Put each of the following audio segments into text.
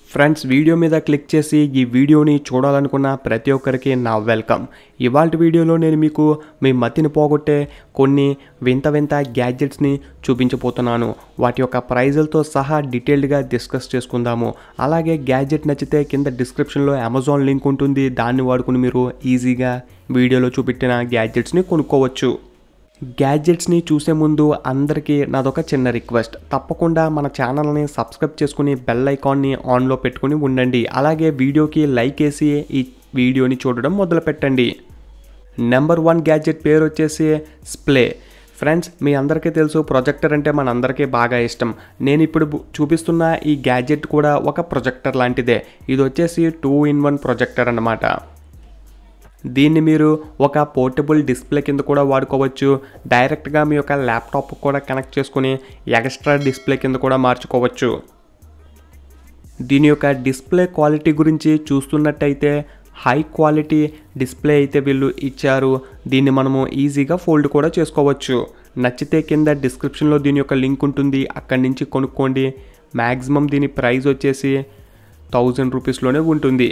friends video మీద click చేసి ఈ వీడియోని చూడాలనుకున్న ప్రతి ఒక్కరికి నా వెల్కమ్ ఇవాళ వీడియోలో నేను మీకు మీ మతిని పోగొట్టే కొన్ని వింత వింత గ్యాడ్జెట్స్ని చూపించబోతున్నాను వాటి యొక్క ప్రైజులతో సహా డీటెయిల్డ్గా డిస్కస్ చేసుకుందాము అలాగే గ్యాడ్జెట్ నచ్చితే కింద డిస్క్రిప్షన్లో అమెజాన్ లింక్ ఉంటుంది దాన్ని వాడుకుని మీరు ఈజీగా వీడియోలో చూపెట్టిన గ్యాడ్జెట్స్ని కొనుక్కోవచ్చు గ్యాడ్జెట్స్ని చూసే ముందు అందరికీ నాదొక చిన్న రిక్వెస్ట్ తప్పకుండా మన ఛానల్ని సబ్స్క్రైబ్ చేసుకుని బెల్ ఐకాన్ని ఆన్లో పెట్టుకుని ఉండండి అలాగే వీడియోకి లైక్ వేసి ఈ వీడియోని చూడడం మొదలు పెట్టండి నెంబర్ వన్ గ్యాడ్జెట్ పేరు వచ్చేసి స్ప్లే ఫ్రెండ్స్ మీ అందరికీ తెలుసు ప్రొజెక్టర్ అంటే మనందరికీ బాగా ఇష్టం నేను ఇప్పుడు బు- చూపిస్తున్న ఈ గ్యాడ్జెట్ కూడా ఒక ప్రొజెక్టర్ లాంటిదే ఇది వచ్చేసి టూ ఇన్ వన్ ప్రొజెక్టర్ అన్నమాట దీన్ని మీరు ఒక పోర్టబుల్ డిస్ప్లే కింద కూడా వాడుకోవచ్చు డైరెక్ట్గా మీ యొక్క ల్యాప్టాప్ కూడా కనెక్ట్ చేసుకుని ఎక్స్ట్రా డిస్ప్లే కింద కూడా మార్చుకోవచ్చు దీని యొక్క డిస్ప్లే క్వాలిటీ గురించి చూస్తున్నట్టయితే హై క్వాలిటీ డిస్ప్లే అయితే వీళ్ళు ఇచ్చారు దీన్ని మనము ఈజీగా ఫోల్డ్ కూడా చేసుకోవచ్చు నచ్చితే కింద డిస్క్రిప్షన్లో దీని యొక్క లింక్ ఉంటుంది అక్కడి నుంచి కొనుక్కోండి మ్యాక్సిమం దీని ప్రైస్ వచ్చేసి థౌజండ్ రూపీస్లోనే ఉంటుంది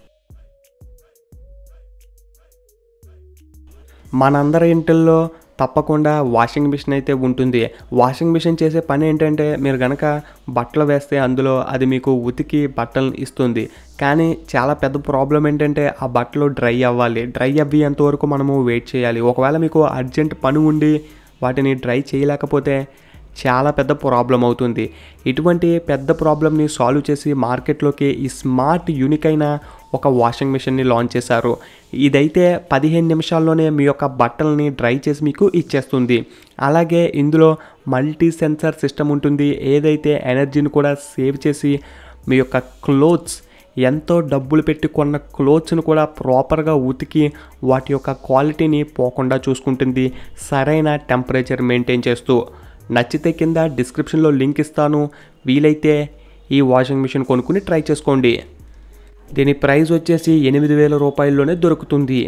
మనందరి ఇంటిల్లో తప్పకుండా వాషింగ్ మిషన్ అయితే ఉంటుంది వాషింగ్ మిషన్ చేసే పని ఏంటంటే మీరు కనుక బట్టలు వేస్తే అందులో అది మీకు ఉతికి బట్టలు ఇస్తుంది కానీ చాలా పెద్ద ప్రాబ్లం ఏంటంటే ఆ బట్టలు డ్రై అవ్వాలి డ్రై అవ్వేంత వరకు మనము వెయిట్ చేయాలి ఒకవేళ మీకు అర్జెంట్ పని ఉండి వాటిని డ్రై చేయలేకపోతే చాలా పెద్ద ప్రాబ్లం అవుతుంది ఇటువంటి పెద్ద ప్రాబ్లమ్ని సాల్వ్ చేసి మార్కెట్లోకి ఈ స్మార్ట్ యూనిక్ అయిన ఒక వాషింగ్ మిషన్ని లాంచ్ చేశారు ఇదైతే పదిహేను నిమిషాల్లోనే మీ యొక్క బట్టల్ని డ్రై చేసి మీకు ఇచ్చేస్తుంది అలాగే ఇందులో మల్టీ సెన్సార్ సిస్టమ్ ఉంటుంది ఏదైతే ఎనర్జీని కూడా సేవ్ చేసి మీ యొక్క క్లోత్స్ ఎంతో డబ్బులు పెట్టి కొన్న క్లోత్స్ని కూడా ప్రాపర్గా ఉతికి వాటి యొక్క క్వాలిటీని పోకుండా చూసుకుంటుంది సరైన టెంపరేచర్ మెయింటైన్ చేస్తూ నచ్చితే కింద డిస్క్రిప్షన్లో లింక్ ఇస్తాను వీలైతే ఈ వాషింగ్ మిషన్ కొనుక్కుని ట్రై చేసుకోండి దీని ప్రైస్ వచ్చేసి ఎనిమిది వేల రూపాయల్లోనే దొరుకుతుంది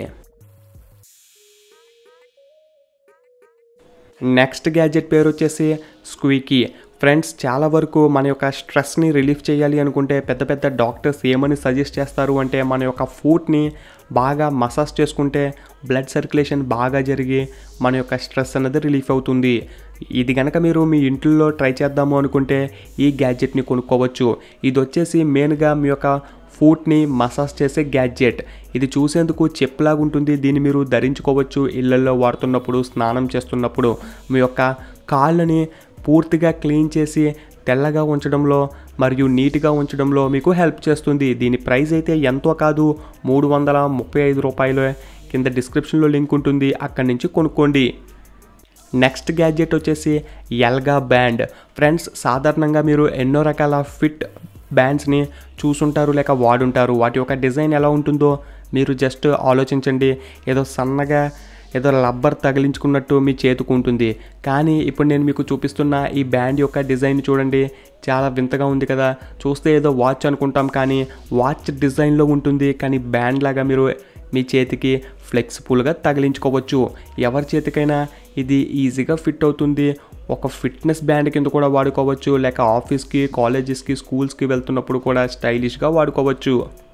నెక్స్ట్ గ్యాడ్జెట్ పేరు వచ్చేసి స్క్వీకీ ఫ్రెండ్స్ చాలా వరకు మన యొక్క స్ట్రెస్ని రిలీఫ్ చేయాలి అనుకుంటే పెద్ద పెద్ద డాక్టర్స్ ఏమని సజెస్ట్ చేస్తారు అంటే మన యొక్క ఫుడ్ని బాగా మసాజ్ చేసుకుంటే బ్లడ్ సర్క్యులేషన్ బాగా జరిగి మన యొక్క స్ట్రెస్ అనేది రిలీఫ్ అవుతుంది ఇది కనుక మీరు మీ ఇంట్లో ట్రై చేద్దాము అనుకుంటే ఈ గ్యాడ్జెట్ని కొనుక్కోవచ్చు ఇది వచ్చేసి మెయిన్గా మీ యొక్క ఫూట్ని మసాజ్ చేసే గ్యాడ్జెట్ ఇది చూసేందుకు చెప్పులాగా ఉంటుంది దీన్ని మీరు ధరించుకోవచ్చు ఇళ్లలో వాడుతున్నప్పుడు స్నానం చేస్తున్నప్పుడు మీ యొక్క కాళ్ళని పూర్తిగా క్లీన్ చేసి తెల్లగా ఉంచడంలో మరియు నీట్గా ఉంచడంలో మీకు హెల్ప్ చేస్తుంది దీని ప్రైస్ అయితే ఎంతో కాదు మూడు వందల ముప్పై ఐదు రూపాయలు కింద డిస్క్రిప్షన్లో లింక్ ఉంటుంది అక్కడి నుంచి కొనుక్కోండి నెక్స్ట్ గ్యాడ్జెట్ వచ్చేసి ఎల్గా బ్యాండ్ ఫ్రెండ్స్ సాధారణంగా మీరు ఎన్నో రకాల ఫిట్ బ్యాండ్స్ని చూసుంటారు లేక వాడుంటారు వాటి యొక్క డిజైన్ ఎలా ఉంటుందో మీరు జస్ట్ ఆలోచించండి ఏదో సన్నగా ఏదో రబ్బర్ తగిలించుకున్నట్టు మీ చేతికి ఉంటుంది కానీ ఇప్పుడు నేను మీకు చూపిస్తున్న ఈ బ్యాండ్ యొక్క డిజైన్ చూడండి చాలా వింతగా ఉంది కదా చూస్తే ఏదో వాచ్ అనుకుంటాం కానీ వాచ్ డిజైన్లో ఉంటుంది కానీ బ్యాండ్ లాగా మీరు మీ చేతికి ఫ్లెక్సిబుల్గా తగిలించుకోవచ్చు ఎవరి చేతికైనా ఇది ఈజీగా ఫిట్ అవుతుంది ఒక ఫిట్నెస్ బ్యాండ్ కింద కూడా వాడుకోవచ్చు లేక ఆఫీస్కి కాలేజెస్కి స్కూల్స్కి వెళ్తున్నప్పుడు కూడా స్టైలిష్గా వాడుకోవచ్చు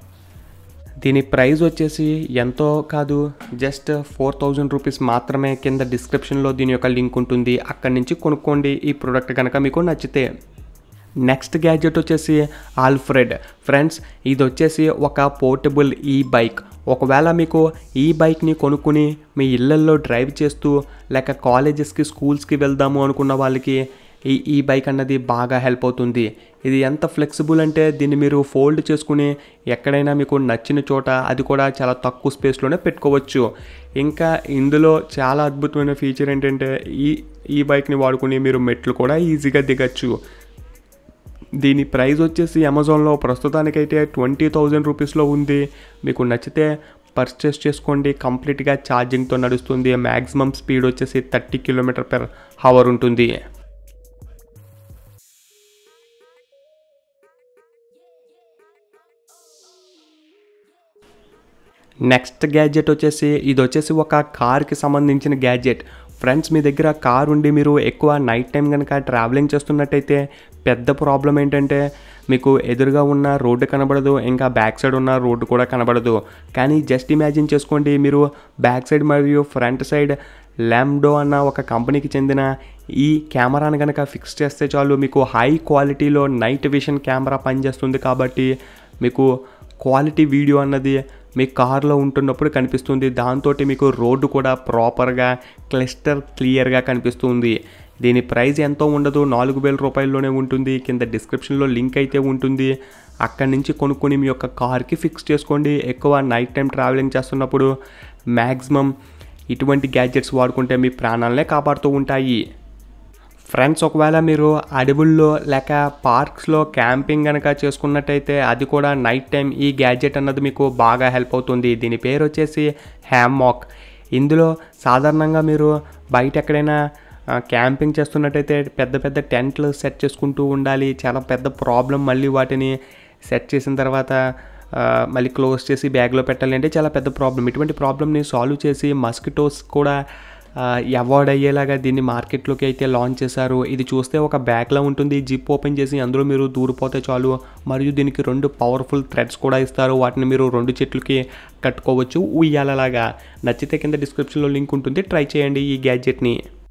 దీని ప్రైస్ వచ్చేసి ఎంతో కాదు జస్ట్ ఫోర్ థౌజండ్ రూపీస్ మాత్రమే కింద డిస్క్రిప్షన్లో దీని యొక్క లింక్ ఉంటుంది అక్కడి నుంచి కొనుక్కోండి ఈ ప్రోడక్ట్ కనుక మీకు నచ్చితే నెక్స్ట్ గ్యాడ్జెట్ వచ్చేసి ఆల్ఫ్రెడ్ ఫ్రెండ్స్ ఇది వచ్చేసి ఒక పోర్టబుల్ ఈ బైక్ ఒకవేళ మీకు ఈ బైక్ని కొనుక్కుని మీ ఇళ్ళల్లో డ్రైవ్ చేస్తూ లేక కాలేజెస్కి స్కూల్స్కి వెళ్దాము అనుకున్న వాళ్ళకి ఈ ఈ బైక్ అన్నది బాగా హెల్ప్ అవుతుంది ఇది ఎంత ఫ్లెక్సిబుల్ అంటే దీన్ని మీరు ఫోల్డ్ చేసుకుని ఎక్కడైనా మీకు నచ్చిన చోట అది కూడా చాలా తక్కువ స్పేస్లోనే పెట్టుకోవచ్చు ఇంకా ఇందులో చాలా అద్భుతమైన ఫీచర్ ఏంటంటే ఈ ఈ బైక్ని వాడుకుని మీరు మెట్లు కూడా ఈజీగా దిగచ్చు దీని ప్రైస్ వచ్చేసి అమెజాన్లో ప్రస్తుతానికైతే ట్వంటీ థౌజండ్ రూపీస్లో ఉంది మీకు నచ్చితే పర్చేస్ చేసుకోండి కంప్లీట్గా ఛార్జింగ్తో నడుస్తుంది మ్యాక్సిమం స్పీడ్ వచ్చేసి థర్టీ కిలోమీటర్ పెర్ హవర్ ఉంటుంది నెక్స్ట్ గ్యాడ్జెట్ వచ్చేసి ఇది వచ్చేసి ఒక కార్కి సంబంధించిన గ్యాడ్జెట్ ఫ్రెండ్స్ మీ దగ్గర కార్ ఉండి మీరు ఎక్కువ నైట్ టైం కనుక ట్రావెలింగ్ చేస్తున్నట్టయితే పెద్ద ప్రాబ్లం ఏంటంటే మీకు ఎదురుగా ఉన్న రోడ్డు కనబడదు ఇంకా బ్యాక్ సైడ్ ఉన్న రోడ్డు కూడా కనబడదు కానీ జస్ట్ ఇమాజిన్ చేసుకోండి మీరు బ్యాక్ సైడ్ మరియు ఫ్రంట్ సైడ్ ల్యాండో అన్న ఒక కంపెనీకి చెందిన ఈ కెమెరాని కనుక ఫిక్స్ చేస్తే చాలు మీకు హై క్వాలిటీలో నైట్ విషన్ కెమెరా పనిచేస్తుంది కాబట్టి మీకు క్వాలిటీ వీడియో అన్నది మీ కార్లో ఉంటున్నప్పుడు కనిపిస్తుంది దాంతో మీకు రోడ్డు కూడా ప్రాపర్గా క్లస్టర్ క్లియర్గా కనిపిస్తుంది దీని ప్రైస్ ఎంతో ఉండదు నాలుగు వేల రూపాయల్లోనే ఉంటుంది కింద డిస్క్రిప్షన్లో లింక్ అయితే ఉంటుంది అక్కడి నుంచి కొనుక్కొని మీ యొక్క కార్కి ఫిక్స్ చేసుకోండి ఎక్కువ నైట్ టైం ట్రావెలింగ్ చేస్తున్నప్పుడు మ్యాక్సిమం ఇటువంటి గ్యాడ్జెట్స్ వాడుకుంటే మీ ప్రాణాలనే కాపాడుతూ ఉంటాయి ఫ్రెండ్స్ ఒకవేళ మీరు అడవుల్లో లేక పార్క్స్లో క్యాంపింగ్ కనుక చేసుకున్నట్టయితే అది కూడా నైట్ టైం ఈ గ్యాడ్జెట్ అన్నది మీకు బాగా హెల్ప్ అవుతుంది దీని పేరు వచ్చేసి హ్యామ్మాక్ ఇందులో సాధారణంగా మీరు బయట ఎక్కడైనా ఆ, క్యాంపింగ్ చేస్తున్నట్టయితే పెద్ద పెద్ద టెంట్లు సెట్ చేసుకుంటూ ఉండాలి చాలా పెద్ద ప్రాబ్లం మళ్ళీ వాటిని సెట్ చేసిన తర్వాత ఆ, మళ్ళీ క్లోజ్ చేసి బ్యాగ్లో పెట్టాలి అంటే చాలా పెద్ద ప్రాబ్లం ఇటువంటి ప్రాబ్లమ్ని సాల్వ్ చేసి మస్కిటోస్ కూడా అవాయిడ్ అయ్యేలాగా దీన్ని మార్కెట్లోకి అయితే లాంచ్ చేశారు ఇది చూస్తే ఒక బ్యాగ్లా ఉంటుంది జిప్ ఓపెన్ చేసి అందులో మీరు దూరిపోతే చాలు మరియు దీనికి రెండు పవర్ఫుల్ థ్రెడ్స్ కూడా ఇస్తారు వాటిని మీరు రెండు చెట్లకి కట్టుకోవచ్చు ఉయ్యాలలాగా నచ్చితే కింద డిస్క్రిప్షన్లో లింక్ ఉంటుంది ట్రై చేయండి ఈ గ్యాడ్జెట్ని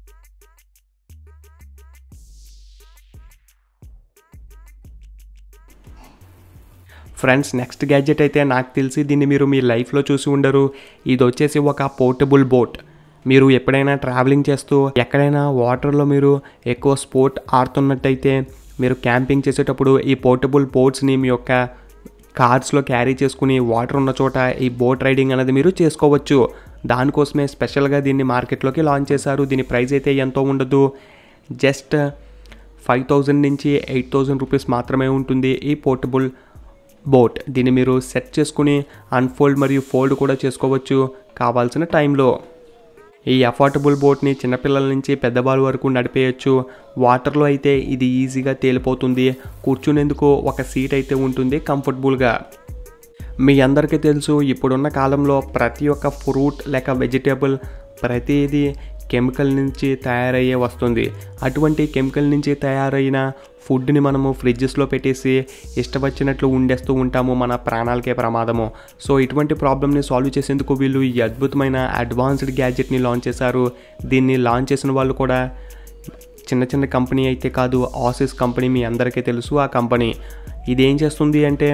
ఫ్రెండ్స్ నెక్స్ట్ గ్యాడ్జెట్ అయితే నాకు తెలిసి దీన్ని మీరు మీ లైఫ్లో చూసి ఉండరు ఇది వచ్చేసి ఒక పోర్టబుల్ బోట్ మీరు ఎప్పుడైనా ట్రావెలింగ్ చేస్తూ ఎక్కడైనా వాటర్లో మీరు ఎక్కువ స్పోర్ట్ ఆడుతున్నట్టయితే మీరు క్యాంపింగ్ చేసేటప్పుడు ఈ పోర్టబుల్ బోట్స్ని మీ యొక్క కార్స్లో క్యారీ చేసుకుని వాటర్ ఉన్న చోట ఈ బోట్ రైడింగ్ అనేది మీరు చేసుకోవచ్చు దానికోసమే స్పెషల్గా దీన్ని మార్కెట్లోకి లాంచ్ చేశారు దీని ప్రైస్ అయితే ఎంతో ఉండదు జస్ట్ ఫైవ్ థౌజండ్ నుంచి ఎయిట్ థౌజండ్ రూపీస్ మాత్రమే ఉంటుంది ఈ పోర్టబుల్ బోట్ దీన్ని మీరు సెట్ చేసుకుని అన్ఫోల్డ్ మరియు ఫోల్డ్ కూడా చేసుకోవచ్చు కావాల్సిన టైంలో ఈ అఫోర్డబుల్ బోట్ని చిన్నపిల్లల నుంచి పెద్దవాళ్ళ వరకు నడిపేయచ్చు వాటర్లో అయితే ఇది ఈజీగా తేలిపోతుంది కూర్చునేందుకు ఒక సీట్ అయితే ఉంటుంది కంఫర్టబుల్గా మీ అందరికీ తెలుసు ఇప్పుడున్న కాలంలో ప్రతి ఒక్క ఫ్రూట్ లేక వెజిటేబుల్ ప్రతిదీ కెమికల్ నుంచి తయారయ్యే వస్తుంది అటువంటి కెమికల్ నుంచి తయారైన ఫుడ్ని మనము ఫ్రిడ్జెస్లో పెట్టేసి ఇష్టం వచ్చినట్లు ఉండేస్తూ ఉంటాము మన ప్రాణాలకే ప్రమాదము సో ఇటువంటి ప్రాబ్లమ్ని సాల్వ్ చేసేందుకు వీళ్ళు ఈ అద్భుతమైన అడ్వాన్స్డ్ గ్యాడ్జెట్ని లాంచ్ చేశారు దీన్ని లాంచ్ చేసిన వాళ్ళు కూడా చిన్న చిన్న కంపెనీ అయితే కాదు ఆసిస్ కంపెనీ మీ అందరికీ తెలుసు ఆ కంపెనీ ఇది ఏం చేస్తుంది అంటే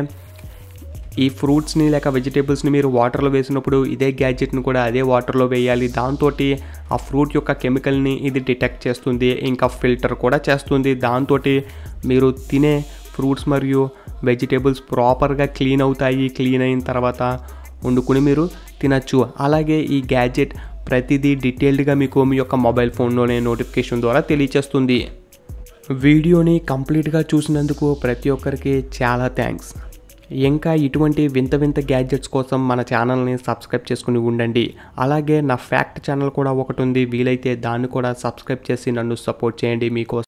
ఈ ఫ్రూట్స్ని లేక వెజిటేబుల్స్ని మీరు వాటర్లో వేసినప్పుడు ఇదే గ్యాడ్జెట్ని కూడా అదే వాటర్లో వేయాలి దాంతో ఆ ఫ్రూట్ యొక్క కెమికల్ని ఇది డిటెక్ట్ చేస్తుంది ఇంకా ఫిల్టర్ కూడా చేస్తుంది దాంతో మీరు తినే ఫ్రూట్స్ మరియు వెజిటేబుల్స్ ప్రాపర్గా క్లీన్ అవుతాయి క్లీన్ అయిన తర్వాత వండుకుని మీరు తినచ్చు అలాగే ఈ గ్యాడ్జెట్ ప్రతిదీ డీటెయిల్డ్గా మీకు మీ యొక్క మొబైల్ ఫోన్లోనే నోటిఫికేషన్ ద్వారా తెలియచేస్తుంది వీడియోని కంప్లీట్గా చూసినందుకు ప్రతి ఒక్కరికి చాలా థ్యాంక్స్ ఇంకా ఇటువంటి వింత వింత గ్యాడ్జెట్స్ కోసం మన ఛానల్ని సబ్స్క్రైబ్ చేసుకుని ఉండండి అలాగే నా ఫ్యాక్ట్ ఛానల్ కూడా ఒకటి ఉంది వీలైతే దాన్ని కూడా సబ్స్క్రైబ్ చేసి నన్ను సపోర్ట్ చేయండి మీకోసం